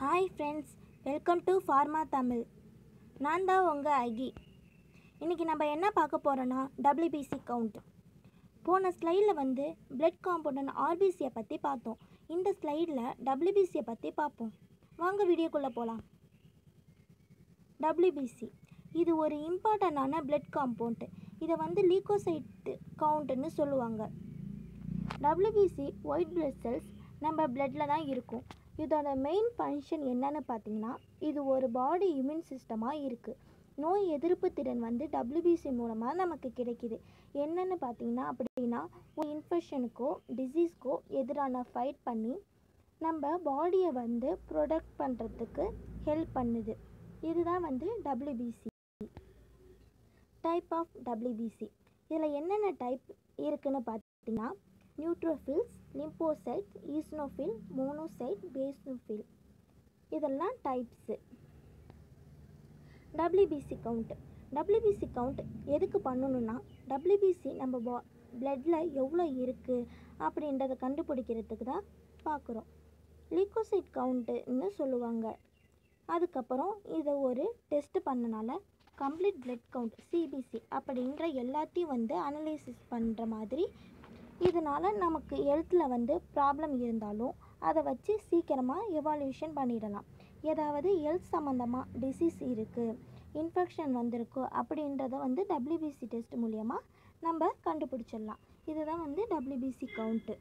hi friends welcome to pharma Tamil நான் தான் உங்கள் ஐகி இன்றைக்கி நம்ம என்ன பார்க்க போகிறோன்னா டபிள்யூபிசி கவுண்ட் போன ஸ்லைடில் வந்து பிளட் காம்பவுண்ட் ஆர்பிசியை பற்றி பார்த்தோம் இந்த ஸ்லைடில் டபிள்யூபிசியை பற்றி பார்ப்போம் வாங்க வீடியோக்குள்ளே போகலாம் டபிள்யூபிசி இது ஒரு இம்பார்ட்டண்டான பிளட் காம்பவுண்ட் இதை வந்து லீகோசைட் கவுண்ட்டுன்னு சொல்லுவாங்க டபிள்யூபிசி ஒயிட் பிளட் செல்ஸ் நம்ம பிளட்டில் தான் இருக்கும் இதோட மெயின் ஃபங்க்ஷன் என்னன்னு பார்த்தீங்கன்னா இது ஒரு பாடி இம்யூன் சிஸ்டமாக இருக்குது நோய் எதிர்ப்பு திறன் வந்து டபிள்யூபிசி மூலமாக நமக்கு கிடைக்கிது என்னென்னு பார்த்தீங்கன்னா அப்படின்னா ஒரு இன்ஃபெக்ஷனுக்கோ டிசீஸ்க்கோ எதிரான ஃபைட் பண்ணி நம்ம பாடியை வந்து ப்ரொடக்ட் பண்ணுறதுக்கு ஹெல்ப் பண்ணுது இதுதான் வந்து டபிள்யூபிசி டைப் ஆஃப் டபிள்யூபிசி இதில் என்னென்ன டைப் இருக்குன்னு பார்த்தீங்கன்னா neutrophils lymphocytes eosinophil monocyte basophil இதெல்லாம் types WBC count WBC count எதுக்கு பண்ணணும்னா டபிள்யூபிசி நம்ம பா பிளட்டில் எவ்வளோ இருக்குது அப்படின்றத கண்டுபிடிக்கிறதுக்கு தான் பார்க்குறோம் லிக்கோசைட் கவுண்ட்டுன்னு சொல்லுவாங்க அதுக்கப்புறம் இதை ஒரு டெஸ்ட் பண்ணனால கம்ப்ளீட் பிளட் கவுண்ட் சிபிசி அப்படின்ற எல்லாத்தையும் வந்து அனலைசிஸ் பண்ணுற மாதிரி இதனால் நமக்கு ஹெல்த்தில் வந்து ப்ராப்ளம் இருந்தாலும் அதை வச்சு சீக்கிரமாக எவாலுவேஷன் பண்ணிடலாம் ஏதாவது ஹெல்த் சம்மந்தமாக டிசீஸ் இருக்குது இன்ஃபெக்ஷன் வந்திருக்கு அப்படின்றத வந்து டபிள்யூபிசி டெஸ்ட் மூலியமாக நம்ம கண்டுபிடிச்சிடலாம் இதுதான் வந்து WBC count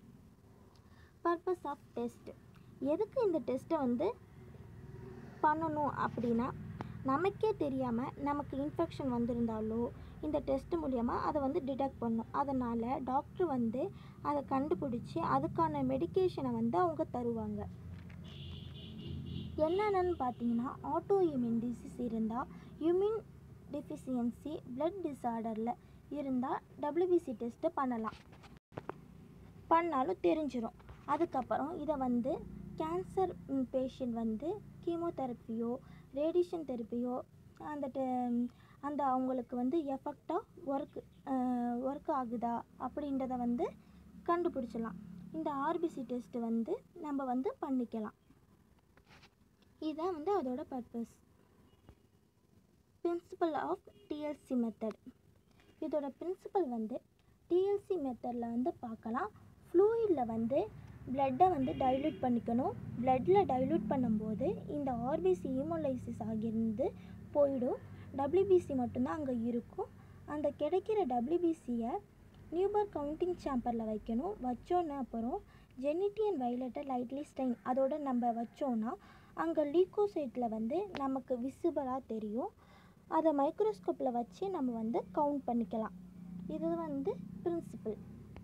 purpose of test எதுக்கு இந்த டெஸ்ட்டை வந்து பண்ணணும் அப்படின்னா நமக்கே தெரியாமல் நமக்கு இன்ஃபெக்ஷன் வந்திருந்தாலோ இந்த டெஸ்ட் மூலியமாக அதை வந்து டிடெக்ட் பண்ணும் அதனால் டாக்டர் வந்து அதை கண்டுபிடிச்சி அதுக்கான மெடிக்கேஷனை வந்து அவங்க தருவாங்க என்னென்னு பார்த்தீங்கன்னா ஆட்டோ இம்யூன் டிசீஸ் இருந்தால் இம்யூன் டெஃபிஷியன்சி பிளட் டிஸார்டரில் இருந்தால் டபிள்யூபிசி டெஸ்ட்டு பண்ணலாம் பண்ணாலும் தெரிஞ்சிடும் அதுக்கப்புறம் இதை வந்து கேன்சர் பேஷண்ட் வந்து கீமோதெரப்பியோ ரேடியேஷன் தெரப்பியோ அந்த டெ- அந்த அவங்களுக்கு வந்து எஃபெக்டாக ஒர்க் ஒர்க் ஆகுதா அப்படின்றத வந்து கண்டுபிடிச்சிடலாம் இந்த ஆர்பிசி டெஸ்ட் வந்து நம்ம வந்து பண்ணிக்கலாம் இதுதான் வந்து அதோட purpose principle of DLC method இதோட பிரின்சிபல் வந்து டிஎல்சி மெத்தடில் வந்து பார்க்கலாம் ஃப்ளூயிடில் வந்து பிளட்டை வந்து டைல்யூட் பண்ணிக்கணும் பிளட்டில் டைல்யூட் பண்ணும்போது இந்த ஆர்பிசி ஹீமோலைசிஸ் ஆகியிருந்து போயிடும் டபிள்யூபிசி மட்டும்தான் அங்கே இருக்கும் அந்த கிடைக்கிற டபிள்யூபிசியை நியூபர் கவுண்டிங் சாம்பரில் வைக்கணும் வச்சோன்னா அப்புறம் ஜெனிட்டியன் வைலட்டை லைட்லி ஸ்டைன் அதோட நம்ம வச்சோன்னா அங்கே லீக்கோசைட்டில் வந்து நமக்கு விசிபிளாக தெரியும் அதை மைக்ரோஸ்கோப்பில் வச்சு நம்ம வந்து கவுண்ட் பண்ணிக்கலாம் இது வந்து பிரின்சிபல்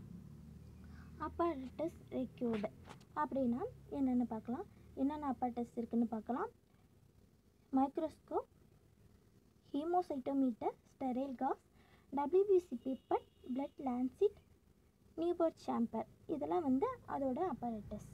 அப்பாரட்டஸ் ரெக்யூர்டு அப்படின்னா என்னென்னு பார்க்கலாம் என்னென்ன அப்பாரட்டஸ் இருக்குன்னு பார்க்கலாம் microscope haemocytometer sterile gauze WBC pipette blood lancet Neubauer chamber இதெல்லாம் வந்து அதோட அப்பாரட்டஸ்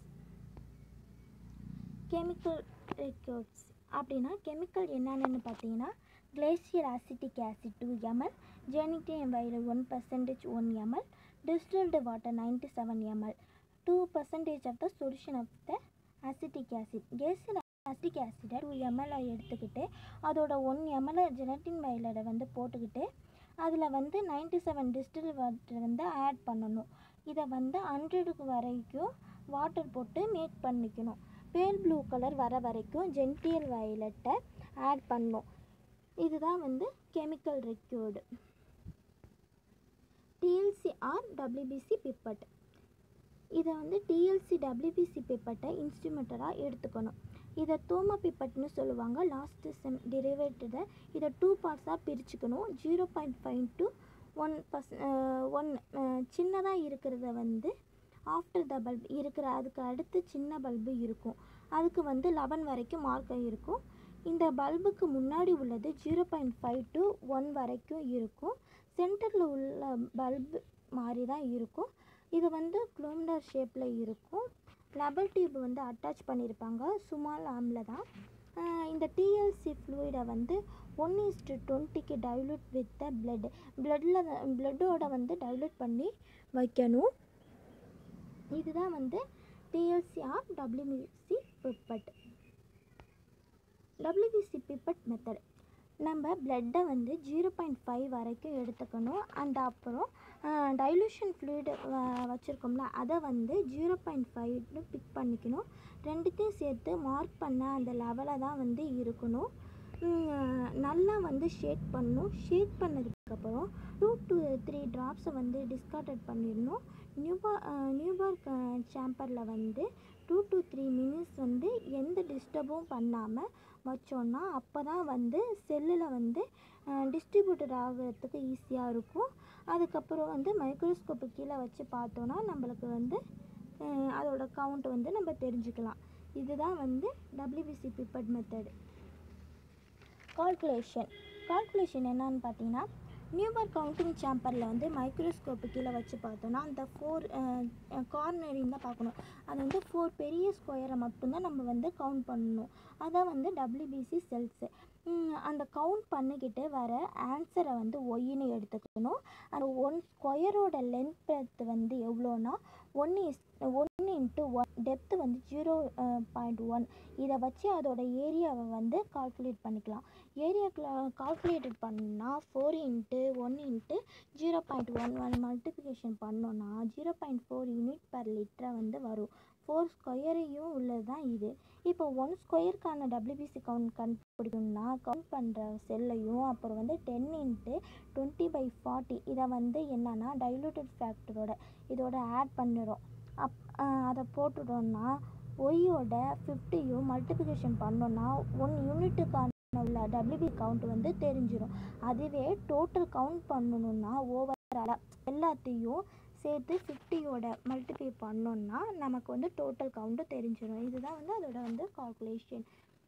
கெமிக்கல் ரெக்கார்ட்ஸ் அப்படின்னா கெமிக்கல் என்னென்னு பார்த்தீங்கன்னா glacial acetic acid two ml gentian violet one percentage one ml distilled water ninety seven ml two percentage of the solution of the acetic acid glacial acetic ஆசிடை two ml எடுத்துக்கிட்டு அதோட one ML ஜெனட்டின் வைலரை வந்து போட்டுக்கிட்டு அதில் வந்து ninety seven distil water வந்து add பண்ணணும் இதை வந்து ஹண்ட்ரடுக்கு வரைக்கும் வாட்டர் போட்டு மேக் பண்ணிக்கணும் பேல் ப்ளூ கலர் வர வரைக்கும் ஜென்டியல் வயலட்டை ஆட் பண்ணணும் இதுதான் வந்து chemical required DLC or WBC pipette இதை வந்து டிஎல்சி டபிள்யூபிசி பிப்பட்டை இன்ஸ்ட்ருமெண்டராக எடுத்துக்கணும் இதை தோம பிப்பட்னு சொல்லுவாங்க லாஸ்ட் செம் டெரிவேட்டடை இதை டூ பார்ட்ஸாக பிரிச்சுக்கணும் zero point five to one பர்ஸ் ஒன் சின்னதாக இருக்கிறத வந்து ஆஃப்டர் த பல்ப் இருக்கிற அதுக்கு அடுத்து சின்ன பல்பு இருக்கும் அதுக்கு வந்து லெவன் வரைக்கும் மார்க் இருக்கும் இந்த பல்புக்கு முன்னாடி உள்ளது zero point five to one வரைக்கும் இருக்கும் சென்டரில் உள்ள பல்பு மாதிரி தான் இருக்கும் இது வந்து குளோம்டர் ஷேப்பில் இருக்கும் லெபல் டியூப் வந்து அட்டாச் பண்ணியிருப்பாங்க சுமால் ஆமில் தான் ஆஹ் இந்த டிஎல்சி ஃப்ளூயிடை வந்து ஒன் இஸ்டு டுவெண்ட்டிக்கு டைல்யூட் வித் த பிளட் பிளட்டில் பிளட்டோட வந்து டைல்யூட் பண்ணி வைக்கணும் இதுதான் வந்து DLC or WBC pipette WBC pipette method நம்ம பிளட்டை வந்து ஜீரோ பாயிண்ட் ஃபைவ் வரைக்கும் எடுத்துக்கணும் அண்ட் அப்புறம் டைலூஷன் ஃப்ளூயிட் வச்சுருக்கோம்ல அதை வந்து ஜீரோ பாயிண்ட் ஃபைவ்னு பிக் பண்ணிக்கணும் ரெண்டுத்தையும் சேர்த்து மார்க் பண்ண அந்த லெவலில் தான் வந்து இருக்கணும் உம், நல்லா வந்து ஷேக் பண்ணணும் ஷேக் பண்ணதுக்கப்புறம் டூ டு த்ரீ ட்ராப்ஸை வந்து டிஸ்கார்டட் பண்ணிடணும் நியூபா நியூபார்க் சாம்பரில் வந்து டூ டு த்ரீ மினிட்ஸ் வந்து எந்த டிஸ்டர்பும் பண்ணாமல் வச்சோன்னா அப்போ தான் வந்து செல்லில் வந்து டிஸ்ட்ரிபியூட்டட் ஆகிறதுக்கு ஈஸியாக இருக்கும் அதுக்கப்புறம் வந்து மைக்ரோஸ்கோப்பு கீழே வச்சு பார்த்தோன்னா நம்மளுக்கு வந்து அஹ், அதோட கவுண்ட் வந்து நம்ம தெரிஞ்சுக்கலாம் இதுதான் வந்து WBC pipette method calculation calculation என்னன்னு பார்த்தீங்கன்னா நியூபர் கவுண்டிங் சாம்பரில் வந்து மைக்ரோஸ்கோப்பு கீழே வச்சு பார்த்தோன்னா அந்த ஃபோர் கார்னரையும் தான் பார்க்கணும் அது வந்து ஃபோர் பெரிய ஸ்கொயரை மட்டும்தான் நம்ம வந்து கவுண்ட் பண்ணணும் அதான் வந்து டபிள்யூபிசி செல்ஸு அந்த கவுண்ட் பண்ணிக்கிட்டு வர ஆன்சரை வந்து ஒய்னு எடுத்துக்கணும் அந்த ஒன் ஸ்கொயரோட லென்த் வந்து எவ்வளோனா one is one into one depth வந்து ஜீரோ பாயிண்ட் ஒன் இதை வச்சு அதோட ஏரியாவை வந்து கால்குலேட் பண்ணிக்கலாம் ஏரியா கால்குலேட்டட் பண்ணால் four into one into zero point one one multiplication பண்ணோன்னா zero point four unit per லிட்டரை வந்து வரும் ஃபோர் ஸ்கொயரையும் உள்ளது தான் இது இப்போ ஒன் ஸ்கொயருக்கான டபிள்யூபிசி கவுண்ட் கண்டுபிடிக்கணும்னா கவுண்ட் பண்ணுற செல்லையும் அப்புறம் வந்து ten into twenty by forty இதை வந்து என்னன்னா டைலூட்டட் ஃபேக்டரோட இதோட ஆட் பண்ணிடும் அப் அதை போட்டுட்டோம்னா ஒய்யோட ஃபிஃப்டியும் மல்டிப்ளிகேஷன் பண்ணோன்னா ஒன் யூனிட்டுக்கான உள்ள டபிள்யூபி கவுண்ட் வந்து தெரிஞ்சிடும் அதுவே டோட்டல் கவுண்ட் பண்ணணும்னா ஓவராலாக எல்லாத்தையும் சேர்த்து ஃபிஃப்டியோட மல்டிப்ளை பண்ணோம்னா நமக்கு வந்து டோட்டல் கவுண்ட்டு தெரிஞ்சிடும் இதுதான் வந்து அதோட வந்து கால்குலேஷன்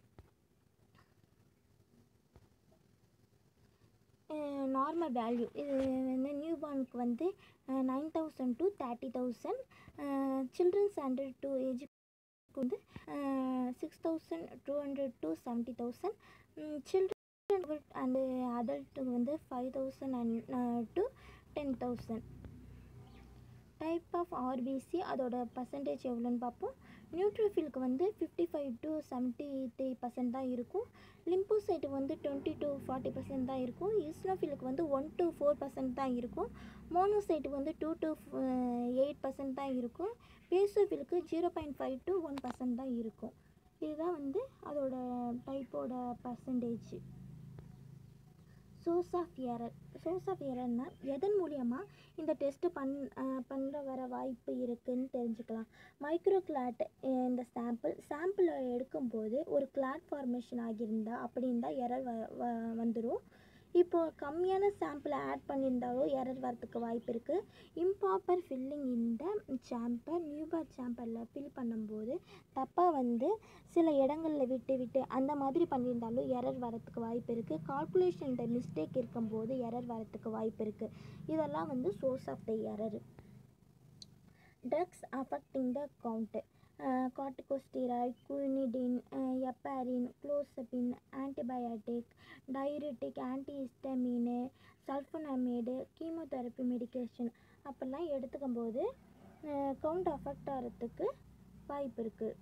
நார்மல் வேல்யூ இது வந்து நியூ பார்னுக்கு வந்து nine thousand to thirty thousand childrens under two age வந்து six thousand two hundred to seventy thousand children and அடல்ட்டுக்கு வந்து five thousand and to ten thousand type of RBC அதோட percentage எவ்வளோன்னு பார்ப்போம் நியூட்ரோஃபிலுக்கு வந்து fifty five to seventy three percent தான் இருக்கும் லிம்போசைட்டுக்கு வந்து டுவெண்ட்டி டு ஃபார்ட்டி பர்சன்ட் தான் இருக்கும் இஸ்னோஃபிலுக்கு வந்து ஒன் டு ஃபோர் பர்சன்ட் தான் இருக்கும் மோனோசைட்டுக்கு வந்து டூ டு எயிட் பர்சன்ட் தான் இருக்கும் பேசோஃபிலுக்கு zero point five to one percent தான் இருக்கும் இதுதான் வந்து அதோட டைப்போட percentage source of error source of எரர்னா எதன் மூலியமாக இந்த டெஸ்ட்டு பண் பண்ண வர வாய்ப்பு இருக்குன்னு தெரிஞ்சுக்கலாம் மைக்ரோ கிளாட் இந்த சாம்பிள் சாம்பிளை எடுக்கும்போது ஒரு கிளாட் ஃபார்மேஷன் ஆகியிருந்தா அப்படி இருந்தால் எரர் வ வ வந்துடும் இப்போது கம்மியான சாம்பிளை ஆட் பண்ணியிருந்தாலும் எரர் வரதுக்கு வாய்ப்பு இருக்குது இம்ப்ராப்பர் ஃபில்லிங் இந்த சாம்பர் நியூபர் சாம்பரில் ஃபில் பண்ணும்போது தப்பாக வந்து சில இடங்களில் விட்டு விட்டு அந்த மாதிரி பண்ணியிருந்தாலும் எரர் வரத்துக்கு வாய்ப்பு இருக்குது கால்குலேஷனில் மிஸ்டேக் இருக்கும்போது எரர் வரத்துக்கு வாய்ப்பு இருக்குது இதெல்லாம் வந்து source of the error drugs affecting the count corticosteroid quinidine heparin clozapine antibiotic diuretic antihistamine sulfonamide chemotherapy medication அப்படிலாம் எடுத்துக்கும் போது கவுண்ட் அஃபெக்ட் ஆகிறதுக்கு வாய்ப்பு இருக்குது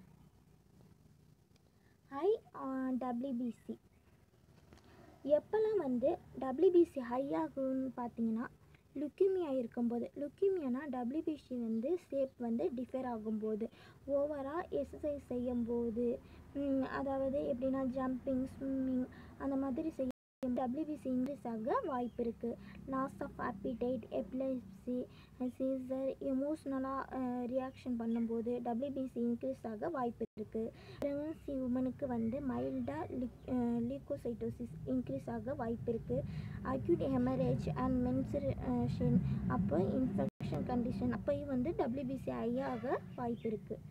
ஹை டபிள்யூபிசி எப்போல்லாம் வந்து டபிள்யூபிசி ஹை ஆகும்னு பார்த்தீங்கன்னா லுக்கிமியா இருக்கும்போது லுக்கிமியானா டபிள்யூபிசி வந்து ஷேப் வந்து டிஃபர் ஆகும்போது ஓவராக எக்ஸசைஸ் செய்யும்போது ம், அதாவது எப்படின்னா ஜம்பிங் ஸ்விம்மிங் அந்த மாதிரி செய்ய டபிள்யூபிசி இன்க்ரீஸ் ஆக வாய்ப்பு இருக்குது loss of appetite epilepsy seizure எமோஷ்னலாக ரியாக்ஷன் பண்ணும்போது டபிள்யூபிசி இன்க்ரீஸ் ஆக வாய்ப்பு இருக்குது ப்ரெக்னன்சி உமனுக்கு வந்து மைல்டாக லிக் லீக்கோசைட்டோசிஸ் இன்க்ரீஸ் ஆக வாய்ப்பு இருக்குது அக்யூட் ஹெமரேஜ் அண்ட் மென்சுரேஷன் அப்போ இன்ஃபெக்ஷன் கண்டிஷன் அப்போயும் வந்து டபிள்யூபிசி ஆக வாய்ப்பு இருக்குது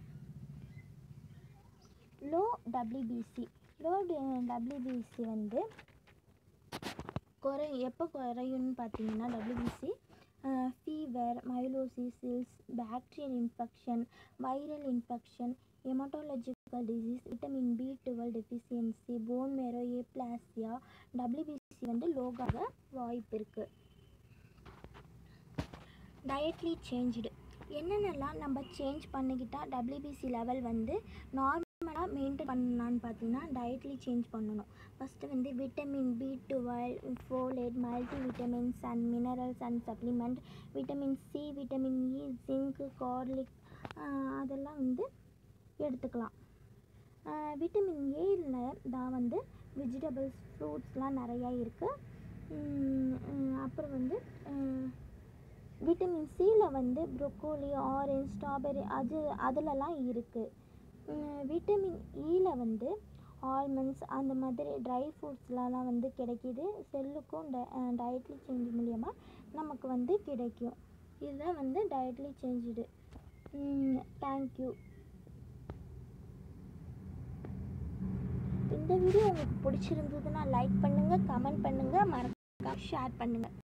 லோ டபிள்யூபிசி லோ டபிள்யூபிசி வந்து குறை எப்போ குறையும்னு பார்த்தீங்கன்னா டபிள்யூபிசி ஃபீவர் மைலோசிசில்ஸ் bacterial infection viral infection haematological disease vitamin B twelve deficiency bone marrow aplasia WBC வந்து லோகாக வாய்ப்பு இருக்குது டயட்லி சேஞ்சுடு என்னென்னலாம் நம்ம சேஞ்ச் பண்ணிக்கிட்டால் டபிள்யூபிசி லெவல் வந்து நார்மல் மெயின்டைன் பண்ணலான்னு பார்த்தீங்கன்னா டயட்லி சேஞ்ச் பண்ணணும் ஃபஸ்ட்டு வந்து vitamin B twelve folate multi vitamins and minerals and supplement vitamin C vitamin E zinc garlic அதெல்லாம் வந்து எடுத்துக்கலாம் விட்டமின் ஏயில் தான் வந்து வெஜிடபிள்ஸ் ஃப்ரூட்ஸ்லாம் நிறையா இருக்குது அப்புறம் வந்து விட்டமின் சியில் வந்து ப்ரொக்கோலி ஆரஞ்ச் ஸ்ட்ராபெரி அது அதிலலாம் இருக்குது விட்டமின் ஈயில் வந்து ஆல்மண்ட்ஸ் அந்த மாதிரி ட்ரை ஃப்ரூட்ஸ்லலாம் வந்து கிடைக்கிது செல்லுக்கும் ட டயட்லி சேஞ்ச் மூலியமாக நமக்கு வந்து கிடைக்கும் இதுதான் வந்து டயட்லி சேஞ்சுடு தேங்க்யூ இந்த வீடியோ உங்களுக்கு பிடிச்சிருந்ததுன்னா லைக் பண்ணுங்கள் கமெண்ட் பண்ணுங்கள் மறக்காம ஷேர் பண்ணுங்கள்